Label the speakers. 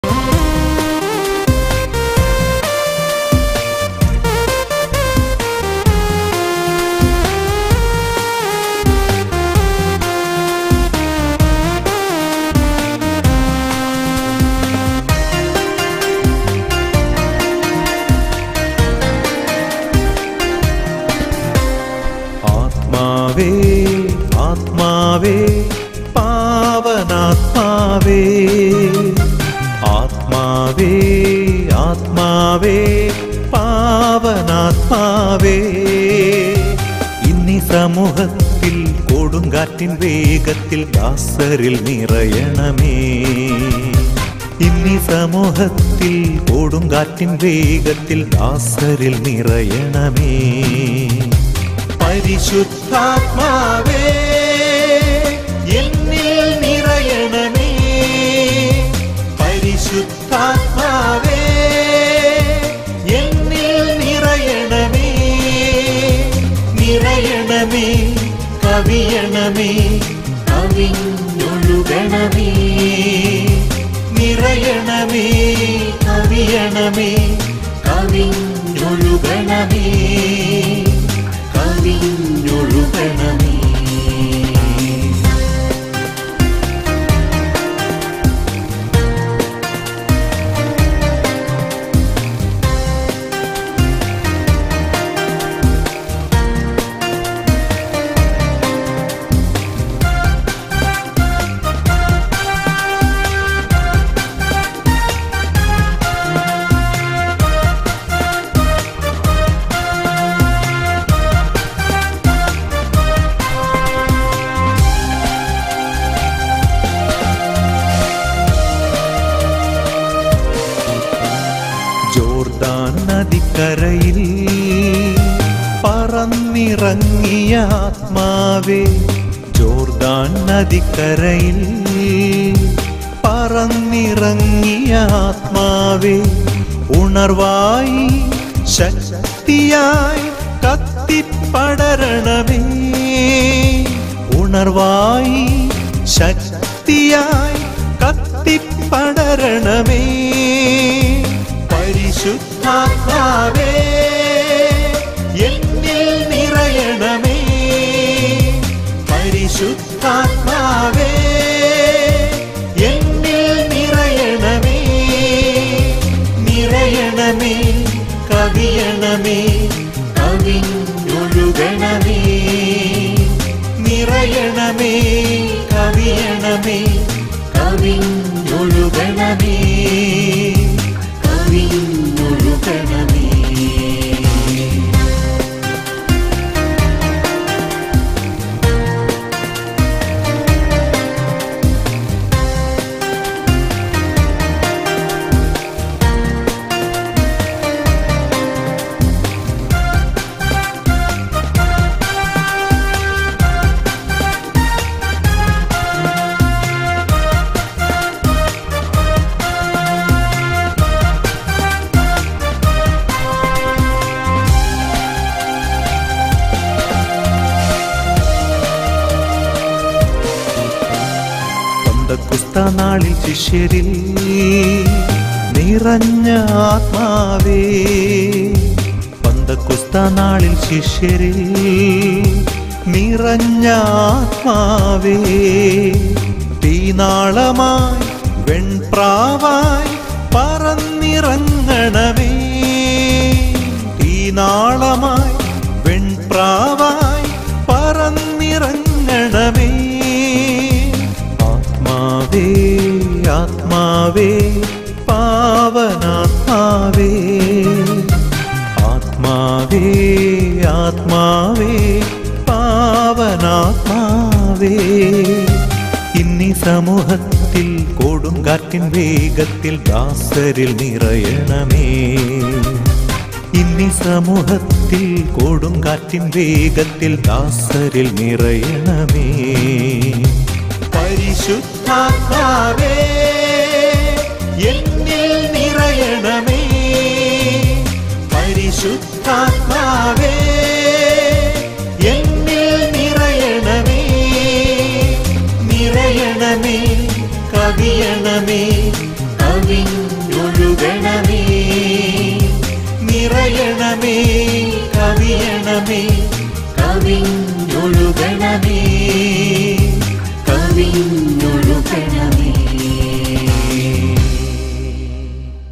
Speaker 1: ആത്മാവേ ആത്മാവേ പാവനാത്മാവേ ആത്മാവേ ആത്മാവേ പാവനാത്മാവേ ഇന്നീ സമൂഹത്തിൽ കൊടുങ്കാറ്റിൻ വേഗത്തിൽ ദാസരിൽ നിറയണമേ ഇന്നീ സമൂഹത്തിൽ കൊടുങ്കാറ്റിൻ വേഗത്തിൽ ദാസരിൽ നിറയണമേ പരിശുദ്ധാത്മാവേ എന്നിൽ നിറയണമേ പരിശുദ്ധാത്മാവേ എന്നിൽ നിറയണമേ നിറയണമേ കവിയണമേ കവിഞ്ഞൊഴുകണമേ നിറയണമേ കവിയണമേ കവിഞ്ഞൊഴുകണമേ കവിഞ്ഞൊഴുകണമേ ജോർദാൻ നദിക്കരയിൽ പറന്നിറങ്ങിയ ആത്മാവേ ജോർദാൻ നദിക്കരയിൽ പറന്നിറങ്ങിയ ആത്മാവേ ഉണർവായി ശക്തിയായി കത്തിപ്പടരണമേ ഉണർവായി ശക്തിയായി കത്തിപ്പടരണമേ പരിശുദ്ധാത്മാവേ എന്നിൽ നിറയണമേ പരിശുദ്ധാത്മാവേ എന്നിൽ നിറയണമേ നിറയണമേ കവിയണമേ കവിഞ്ഞൊഴുകണമേ നിറയണമേ കവിയണമേ കവിഞ്ഞൊഴുകണമേ കവിഞ്ഞൊഴുകണമേ പന്തക്കുസ്ത നാളിൽ ശിഷ്യരിൽ നിറഞ്ഞ ആത്മാവേ പന്തക്കുസ്ത നാളിൽ ശിഷ്യരിൽ നിറഞ്ഞ ആത്മാവേ തീനാളമായി വെൺപ്രാവായി പറന്നിറങ്ങണമേ തീനാളമായി വെൺപ്രാവായി പറന്നിറങ്ങണമേ ആത്മാവേ ആത്മാവേ പാവനാത്മാവേ ആത്മാവേ ആത്മാവേ പാവനാത്മാവേ ഇന്നീ സമൂഹത്തിൽ കൊടുങ്കാറ്റിൻ വേഗത്തിൽ ദാസരിൽ നിറയണമേ ഇന്നീ സമൂഹത്തിൽ കൊടുങ്കാറ്റിൻ വേഗത്തിൽ ദാസരിൽ നിറയണമേ പരിശുദ്ധാത്മാവേ എന്നിൽ നിറയണമേ പരിശുദ്ധാത്മാവേ എന്നിൽ നിറയണമേ നിറയണമേ കവിയണമേ കവിഞ്ഞ നിറയൊഴുകണമേ നിറയണമേ കവിയണമേ കവിഞ്ഞൊഴുകണമേ